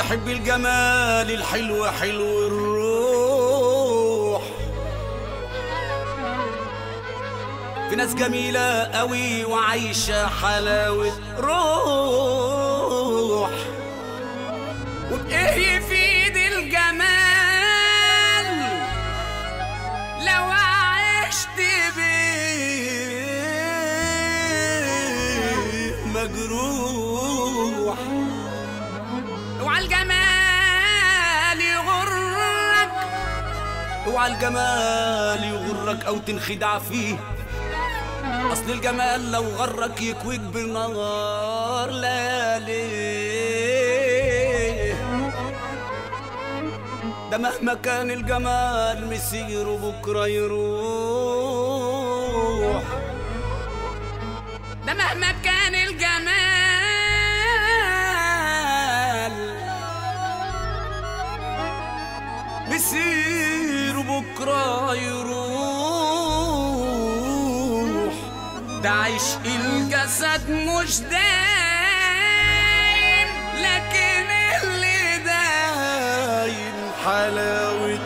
بحب الجمال الحلو حلو الروح في ناس جميلة قوي وعايشة حلاوة روح وبإيه يفيد الجمال لو عشت بيه مجروح اوعى الجمال يغرك اوعى الجمال يغرك او تنخدع فيه اصل الجمال لو غرك يكويك بالنهار لا ليه ده مهما كان الجمال مسيره بكره يروح ده مهما كان الجمال مسيره بكره يروح ده عشق الجسد مش دايم لكن اللي دايم حلاوة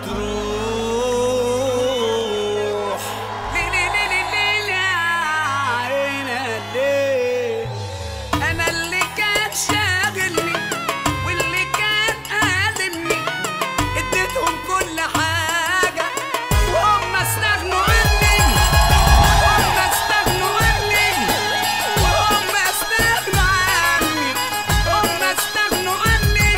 روح ليه ليه ليه ليه ليه ليه يا عينا ليه انا اللي كان شاغلني واللي كان قادمني اديتهم كل حاجة وهم استغنوا عني وهم استغنوا عني وهم استغنوا عني هم استغنوا عني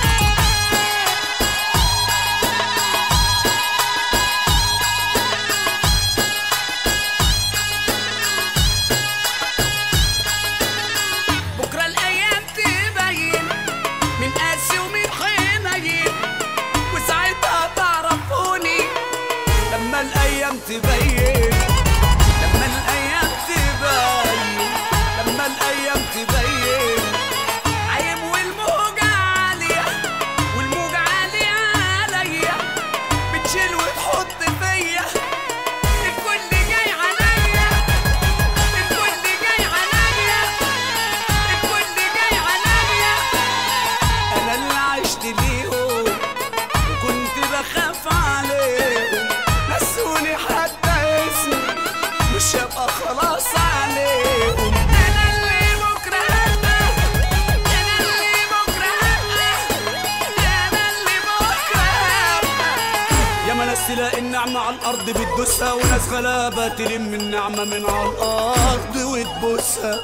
بكرة الأيام تبين من قاسي ومن حنين وساعتها تعرفوني لما الأيام تبين لما الأيام تبين لما الأيام تبين عيب والموجة عالية والموجة عالية عليا بتشيل وتحط فيا الكل جاي عليا الكل جاي عليا الكل جاي عليا انا اللي عشت ليهم وكنت بخاف عليهم نسوني حتى اسمي مش هبقى خلاص عليهم انا اللي بكره هبقى انا اللي بكره هبقى انا اللي بكره هبقى يا ما ناس تلاقي النعمة على الأرض بتدوسها وناس غلابة تلم النعمة من على الأرض وتبوسها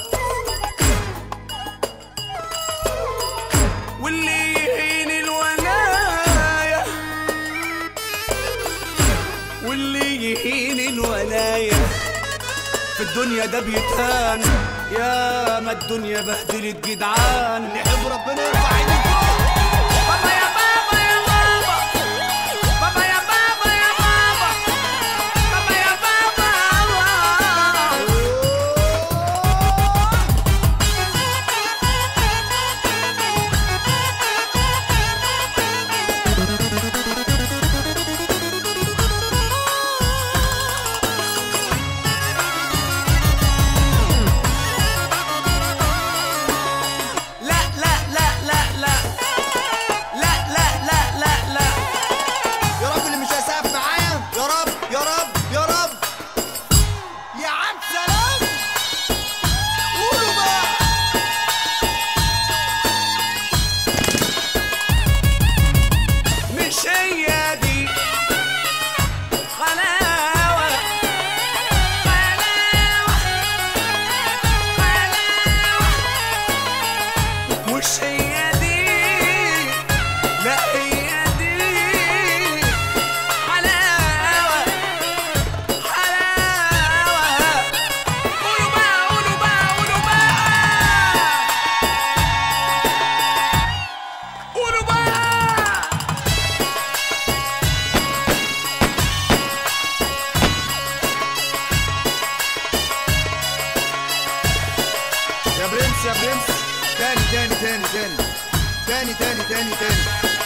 واللي يهين الولاية واللي يهين الولاية في الدنيا ده بيتهان يا ما الدنيا بهدلت جدعان نحب ربنا يرفع ايدك فوق بابا يا بابا يا بابا بابا يا بابا يا بابا بابا يا بابا لا لا لا لا لا لا لا لا لا لا يا رب اللي مش هيسقف معايا يا رب يا رب يا رب يا عم سلام قولوا بقى مش هي دي حلاوة حلاوة حلاوة مش هي دي لا هي دي حلاوة حلاوة قولوا بقى قولوا بقى قولوا بقى قولوا بقى يا برنس يا برنس تاني تاني تاني تاني تاني تاني تاني تاني